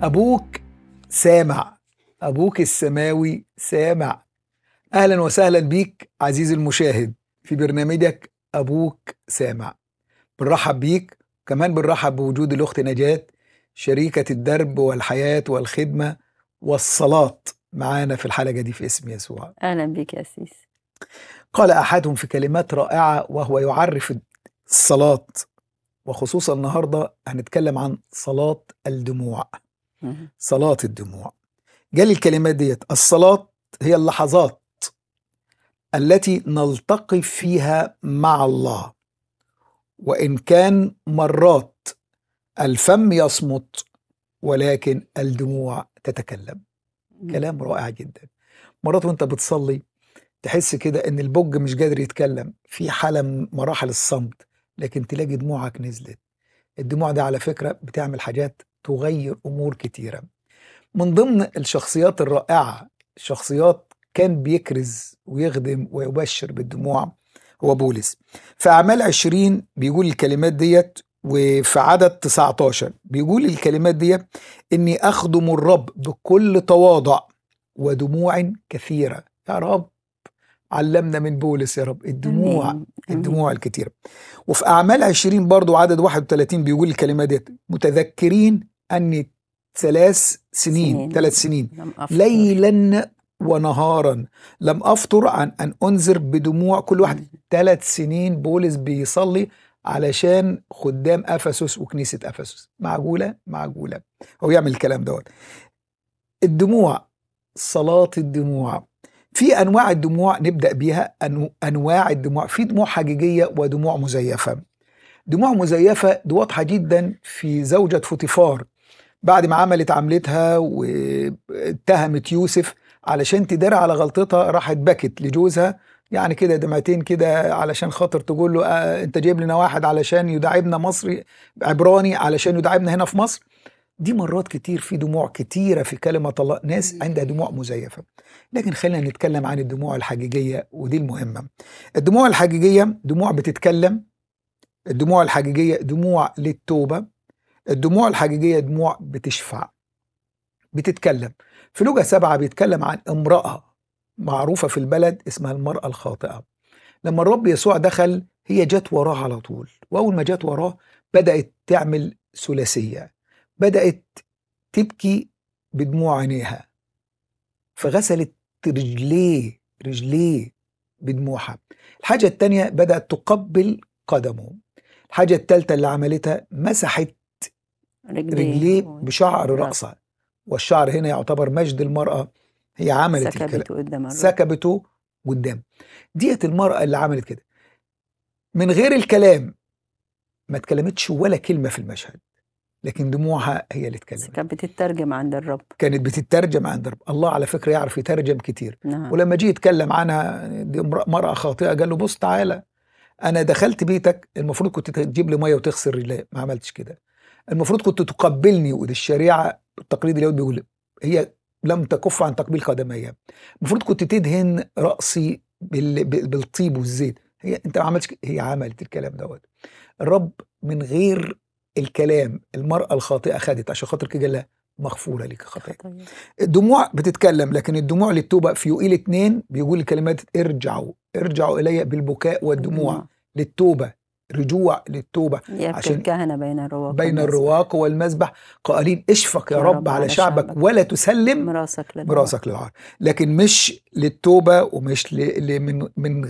أبوك سامع أبوك السماوي سامع أهلا وسهلا بيك عزيزي المشاهد في برنامجك أبوك سامع بنرحب بيك كمان بنرحب بوجود الأخت نجاة شريكة الدرب والحياة والخدمة والصلاة معانا في الحلقة دي في اسم يسوع اهلا بك يا سيس قال أحدهم في كلمات رائعة وهو يعرف الصلاة وخصوصا النهاردة هنتكلم عن صلاة الدموع مهم. صلاة الدموع قال الكلمات ديت الصلاة هي اللحظات التي نلتقي فيها مع الله وإن كان مرات الفم يصمت ولكن الدموع تتكلم كلام رائع جدا مرات وانت بتصلي تحس كده ان البج مش قادر يتكلم في حالة من مراحل الصمت لكن تلاقي دموعك نزلت الدموع ده على فكرة بتعمل حاجات تغير امور كتيرة من ضمن الشخصيات الرائعة شخصيات كان بيكرز ويخدم ويبشر بالدموع هو بولس في أعمال عشرين بيقول الكلمات ديت وفي عدد 19 بيقول الكلمات ديت إني أخدم الرب بكل تواضع ودموع كثيرة يا رب علمنا من بولس يا رب الدموع آمين. الدموع الكتيرة وفي أعمال عشرين برضو عدد 31 بيقول الكلمات ديت متذكرين أني ثلاث سنين سنين. ثلاث سنين لم أفطر. ليلا ونهارا لم أفطر عن أن أنذر بدموع كل واحد ثلاث سنين بولس بيصلي علشان خدام أفسس وكنيسة أفسس معقولة معقولة هو يعمل الكلام دوت الدموع صلاة الدموع في أنواع الدموع نبدأ بيها أنو- أنواع الدموع في دموع حقيقية ودموع مزيفة دموع مزيفة دي واضحة جدا في زوجة فوتيفار بعد ما عملت عملتها واتهمت يوسف علشان تدار على غلطتها راحت بكت لجوزها يعني كده دمعتين كده علشان خاطر تقول له آه انت جايب لنا واحد علشان يداعبنا مصري عبراني علشان يداعبنا هنا في مصر دي مرات كتير في دموع كتيرة في كلمة الله ناس عندها دموع مزيفة لكن خلينا نتكلم عن الدموع الحقيقية ودي المهمة الدموع الحقيقية دموع بتتكلم الدموع الحقيقية دموع للتوبة الدموع الحقيقية دموع بتشفع بتتكلم في لغة سبعة بيتكلم عن امرأة معروفة في البلد اسمها المرأة الخاطئة لما الرب يسوع دخل هي جت وراه على طول وأول ما جت وراه بدأت تعمل ثلاثية بدأت تبكي بدموع عينيها فغسلت رجليه رجليه بدموعها الحاجة التانية بدأت تقبل قدمه الحاجة التالتة اللي عملتها مسحت رجليه بشعر ورأس. رأسها والشعر هنا يعتبر مجد المرأة هي عملت الكلام سكبته قدام الرب سكبته قدام ديت المرأة اللي عملت كده من غير الكلام ما اتكلمتش ولا كلمة في المشهد لكن دموعها هي اللي اتكلمت كانت بتترجم عند الرب كانت بتترجم عند رب الله على فكرة يعرف يترجم كتير نعم ولما جه يتكلم عنها دي امرأة- مرأة خاطئة قال له بص تعالى أنا دخلت بيتك المفروض كنت تجيب لي مية وتغسل رجلي ما عملتش كده المفروض كنت تقبلني ودي الشريعة التقليد اليهودي بيقول هي لم تكف عن تقبيل قدمي المفروض كنت تدهن رأسي بال- بال- بالطيب والزيت هي انت ما عملتش كده. هي عملت الكلام دوت الرب من غير الكلام المرأة الخاطئة خدت عشان خاطر كده قال لها مغفورة لك خطاياك طيب. الدموع بتتكلم لكن الدموع للتوبة في يوئيل اتنين بيقول الكلمات ارجعوا ارجعوا إلي بالبكاء والدموع للتوبة رجوع للتوبة يبكي عشان الكهنة بين الرواق بين والمسبح. الرواق والمذبح قائلين اشفق يا رب على شعبك ولا تسلم مراسك للرب براسك للعار لكن مش للتوبة ومش ل... ل... من من